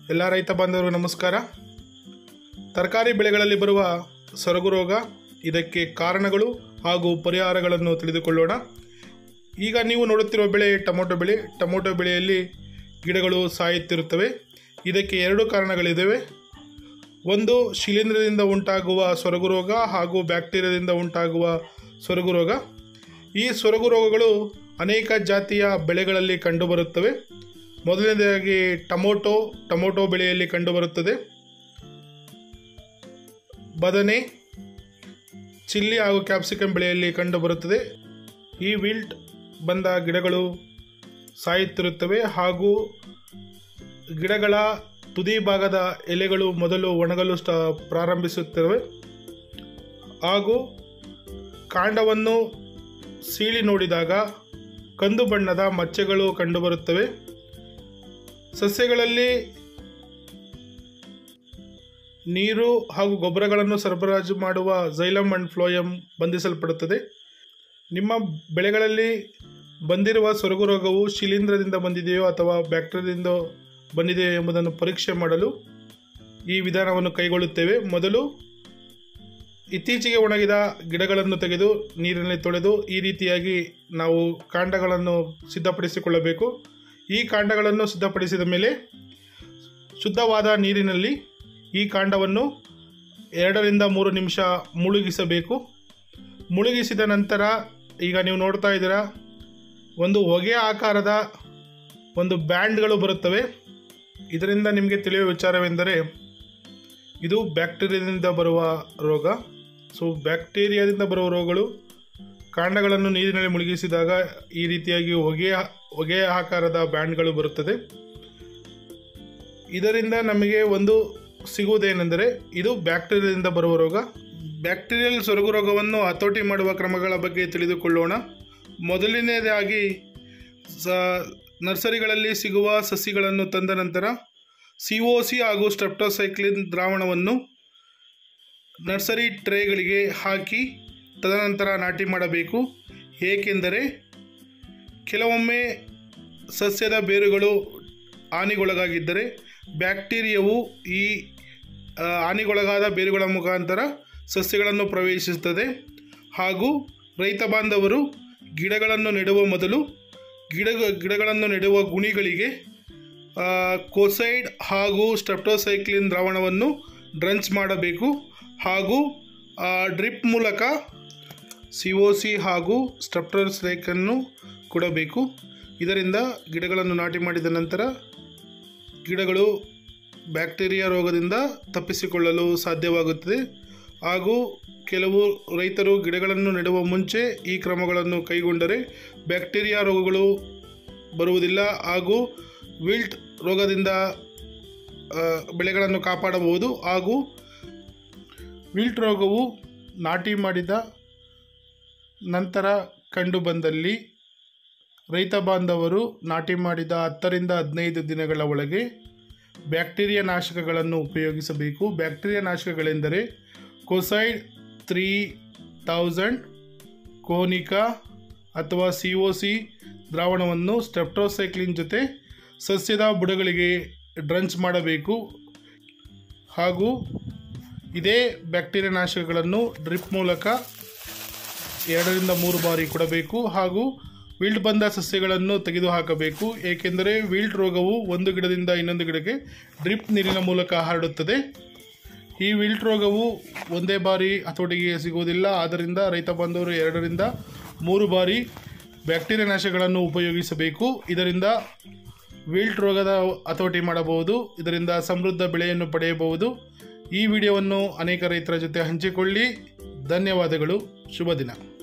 ಎಲ್ಲ ರೈತ ಬಾಂಧವರು ನಮಸ್ಕಾರ ತರಕಾರಿ ಬೆಳೆಗಳಲ್ಲಿ ಬರುವ ಸೊರಗು ರೋಗ ಇದಕ್ಕೆ ಕಾರಣಗಳು ಹಾಗೂ ಪರಿಹಾರಗಳನ್ನು ತಿಳಿದುಕೊಳ್ಳೋಣ ಈಗ ನೀವು ನೋಡುತ್ತಿರುವ ಬೆಳೆ ಟೊಮೊಟೊ ಬೆಳೆ ಟೊಮೊಟೊ ಬೆಳೆಯಲ್ಲಿ ಗಿಡಗಳು ಸಾಯುತ್ತಿರುತ್ತವೆ ಇದಕ್ಕೆ ಎರಡು ಕಾರಣಗಳಿದ್ದಾವೆ ಒಂದು ಶಿಲೀಂಧ್ರದಿಂದ ಉಂಟಾಗುವ ಸೊರಗು ರೋಗ ಹಾಗೂ ಬ್ಯಾಕ್ಟೀರಿಯಾದಿಂದ ಉಂಟಾಗುವ ಸೊರಗು ರೋಗ ಈ ಸೊರಗು ರೋಗಗಳು ಅನೇಕ ಜಾತಿಯ ಬೆಳೆಗಳಲ್ಲಿ ಕಂಡುಬರುತ್ತವೆ ಮೊದಲನೇದಾಗಿ ಟೊಮೊಟೊ ಟೊಮೊಟೊ ಬೆಳೆಯಲ್ಲಿ ಕಂಡುಬರುತ್ತದೆ ಬದನೆ ಚಿಲ್ಲಿ ಹಾಗೂ ಕ್ಯಾಪ್ಸಿಕಮ್ ಬೆಳೆಯಲ್ಲಿ ಕಂಡುಬರುತ್ತದೆ ಈ ವಿಲ್ಟ್ ಬಂದ ಗಿಡಗಳು ಸಾಯುತ್ತಿರುತ್ತವೆ ಹಾಗೂ ಗಿಡಗಳ ತುದಿ ಭಾಗದ ಎಲೆಗಳು ಮೊದಲು ಒಣಗಲು ಸ್ಟ ಪ್ರಾರಂಭಿಸುತ್ತವೆ ಹಾಗೂ ಕಾಂಡವನ್ನು ಸೀಳಿ ನೋಡಿದಾಗ ಕಂದು ಬಣ್ಣದ ಮಚ್ಚೆಗಳು ಕಂಡುಬರುತ್ತವೆ ಸಸ್ಯಗಳಲ್ಲಿ ನೀರು ಹಾಗೂ ಗೊಬ್ಬರಗಳನ್ನು ಸರಬರಾಜು ಮಾಡುವ ಝೈಲಮ್ ಅಂಡ್ ಫ್ಲೋಯಮ್ ಬಂಧಿಸಲ್ಪಡುತ್ತದೆ ನಿಮ್ಮ ಬೆಳೆಗಳಲ್ಲಿ ಬಂದಿರುವ ಸೊರಗು ರೋಗವು ಶಿಲೀಂಧ್ರದಿಂದ ಬಂದಿದೆಯೋ ಅಥವಾ ಬ್ಯಾಕ್ಟೀರಿಯಾದಿಂದ ಬಂದಿದೆಯೋ ಎಂಬುದನ್ನು ಪರೀಕ್ಷೆ ಮಾಡಲು ಈ ವಿಧಾನವನ್ನು ಕೈಗೊಳ್ಳುತ್ತೇವೆ ಮೊದಲು ಇತ್ತೀಚೆಗೆ ಒಣಗಿದ ಗಿಡಗಳನ್ನು ತೆಗೆದು ನೀರಿನಲ್ಲಿ ತೊಳೆದು ಈ ರೀತಿಯಾಗಿ ನಾವು ಕಾಂಡಗಳನ್ನು ಸಿದ್ಧಪಡಿಸಿಕೊಳ್ಳಬೇಕು ಈ ಕಾಂಡಗಳನ್ನು ಸಿದ್ಧಪಡಿಸಿದ ಮೇಲೆ ಶುದ್ಧವಾದ ನೀರಿನಲ್ಲಿ ಈ ಕಾಂಡವನ್ನು ಎರಡರಿಂದ ಮೂರು ನಿಮಿಷ ಮುಳುಗಿಸಬೇಕು ಮುಳುಗಿಸಿದ ನಂತರ ಈಗ ನೀವು ನೋಡ್ತಾ ಇದ್ದೀರಾ ಒಂದು ಹೊಗೆ ಆಕಾರದ ಒಂದು ಬ್ಯಾಂಡ್ಗಳು ಬರುತ್ತವೆ ಇದರಿಂದ ನಿಮಗೆ ತಿಳಿಯುವ ವಿಚಾರವೆಂದರೆ ಇದು ಬ್ಯಾಕ್ಟೀರಿಯಾದಿಂದ ಬರುವ ರೋಗ ಸೊ ಬ್ಯಾಕ್ಟೀರಿಯಾದಿಂದ ಬರುವ ರೋಗಗಳು ಕಾಂಡಗಳನ್ನು ನೀರಿನಲ್ಲಿ ಮುಳುಗಿಸಿದಾಗ ಈ ರೀತಿಯಾಗಿ ಹೊಗೆಯ ಹೊಗೆಯ ಆಕಾರದ ಬ್ಯಾಂಡ್ಗಳು ಬರುತ್ತದೆ ಇದರಿಂದ ನಮಗೆ ಒಂದು ಸಿಗುವುದೇನೆಂದರೆ ಇದು ಬ್ಯಾಕ್ಟೀರಿಯಾದಿಂದ ಬರುವ ರೋಗ ಬ್ಯಾಕ್ಟೀರಿಯಲ್ ಸೊರಗು ರೋಗವನ್ನು ಹತೋಟಿ ಮಾಡುವ ಕ್ರಮಗಳ ಬಗ್ಗೆ ತಿಳಿದುಕೊಳ್ಳೋಣ ಮೊದಲನೇದಾಗಿ ಸ ನರ್ಸರಿಗಳಲ್ಲಿ ಸಿಗುವ ಸಸಿಗಳನ್ನು ತಂದ ನಂತರ ಸಿ ಒ ಸಿ ಹಾಗೂ ಸ್ಟ್ರೆಪ್ಟೋಸೈಕ್ಲಿನ್ ದ್ರಾವಣವನ್ನು ನರ್ಸರಿ ಟ್ರೇಗಳಿಗೆ ಹಾಕಿ ತದನಂತರ ನಾಟಿ ಮಾಡಬೇಕು ಏಕೆಂದರೆ ಕೆಲವೊಮ್ಮೆ ಸಸ್ಯದ ಬೇರುಗಳು ಹಾನಿಗೊಳಗಾಗಿದ್ದರೆ ಬ್ಯಾಕ್ಟೀರಿಯಾವು ಈ ಆ, ಹಾನಿಗೊಳಗಾದ ಬೇರುಗಳ ಮುಖಾಂತರ ಸಸ್ಯಗಳನ್ನು ಪ್ರವೇಶಿಸುತ್ತದೆ ಹಾಗೂ ರೈತ ಬಾಂಧವರು ಗಿಡಗಳನ್ನು ನೆಡುವ ಮೊದಲು ಗಿಡ ಗಿಡಗಳನ್ನು ನೆಡುವ ಗುಣಿಗಳಿಗೆ ಆ, ಕೋಸೈಡ್ ಹಾಗೂ ಸ್ಟ್ರೆಪ್ಟೋಸೈಕ್ಲಿನ್ ದ್ರಾವಣವನ್ನು ಡ್ರಂಚ್ ಮಾಡಬೇಕು ಹಾಗೂ ಆ, ಡ್ರಿಪ್ ಮೂಲಕ ಸಿ ಒ ಸಿ ಹಾಗೂ ಸ್ಟ್ರೆಪ್ಟೋಸೈಕನ್ನು ಕೊಡಬೇಕು ಇದರಿಂದ ಗಿಡಗಳನ್ನು ನಾಟಿ ಮಾಡಿದ ನಂತರ ಗಿಡಗಳು ಬ್ಯಾಕ್ಟೀರಿಯಾ ರೋಗದಿಂದ ತಪ್ಪಿಸಿಕೊಳ್ಳಲು ಸಾಧ್ಯವಾಗುತ್ತದೆ ಹಾಗೂ ಕೆಲವು ರೈತರು ಗಿಡಗಳನ್ನು ನೆಡುವ ಮುಂಚೆ ಈ ಕ್ರಮಗಳನ್ನು ಕೈಗೊಂಡರೆ ಬ್ಯಾಕ್ಟೀರಿಯಾ ರೋಗಗಳು ಬರುವುದಿಲ್ಲ ಹಾಗೂ ವಿಲ್ಟ್ ರೋಗದಿಂದ ಆ, ಬೆಳೆಗಳನ್ನು ಕಾಪಾಡಬಹುದು ಹಾಗೂ ವಿಲ್ಟ್ ರೋಗವು ನಾಟಿ ಮಾಡಿದ ನಂತರ ಕಂಡುಬಂದಲ್ಲಿ ರೈತ ಬಾಂಧವರು ನಾಟಿ ಮಾಡಿದ ಹತ್ತರಿಂದ ಹದಿನೈದು ದಿನಗಳ ಒಳಗೆ ಬ್ಯಾಕ್ಟೀರಿಯಾ ನಾಶಕಗಳನ್ನು ಉಪಯೋಗಿಸಬೇಕು ಬ್ಯಾಕ್ಟೀರಿಯಾ ನಾಶಕಗಳೆಂದರೆ ಕೊಸೈಡ್ ತ್ರೀ ತೌಸಂಡ್ ಕೋನಿಕಾ ಅಥವಾ ಸಿ ಒ ಸಿ ದ್ರಾವಣವನ್ನು ಸ್ಟೆಪ್ಟೋಸೈಕ್ಲಿನ್ ಜೊತೆ ಸಸ್ಯದ ಬುಡಗಳಿಗೆ ಡ್ರಂಚ್ ಮಾಡಬೇಕು ಹಾಗೂ ಇದೇ ಬ್ಯಾಕ್ಟೀರಿಯಾ ನಾಶಕಗಳನ್ನು ಡ್ರಿಪ್ ಮೂಲಕ ಎರಡರಿಂದ ಮೂರು ಬಾರಿ ಕೊಡಬೇಕು ಹಾಗೂ ವಿಲ್ಟ್ ಬಂದ ಸಸ್ಯಗಳನ್ನು ತೆಗೆದುಹಾಕಬೇಕು ಏಕೆಂದರೆ ವಿಲ್ಟ್ ರೋಗವು ಒಂದು ಗಿಡದಿಂದ ಇನ್ನೊಂದು ಗಿಡಕ್ಕೆ ಡ್ರಿಪ್ ನೀರಿನ ಮೂಲಕ ಹರಡುತ್ತದೆ ಈ ವಿಲ್ಟ್ ರೋಗವು ಒಂದೇ ಬಾರಿ ಹತೋಟಿಗೆ ಸಿಗುವುದಿಲ್ಲ ಆದ್ದರಿಂದ ರೈತ ಬಾಂಧವರು ಎರಡರಿಂದ ಮೂರು ಬಾರಿ ಬ್ಯಾಕ್ಟೀರಿಯಾ ನಾಶಗಳನ್ನು ಉಪಯೋಗಿಸಬೇಕು ಇದರಿಂದ ವಿಲ್ಟ್ ರೋಗದ ಹತೋಟಿ ಮಾಡಬಹುದು ಇದರಿಂದ ಸಮೃದ್ಧ ಬೆಳೆಯನ್ನು ಪಡೆಯಬಹುದು ಈ ವಿಡಿಯೋವನ್ನು ಅನೇಕ ರೈತರ ಜೊತೆ ಹಂಚಿಕೊಳ್ಳಿ ಧನ್ಯವಾದಗಳು ಶುಭ ದಿನ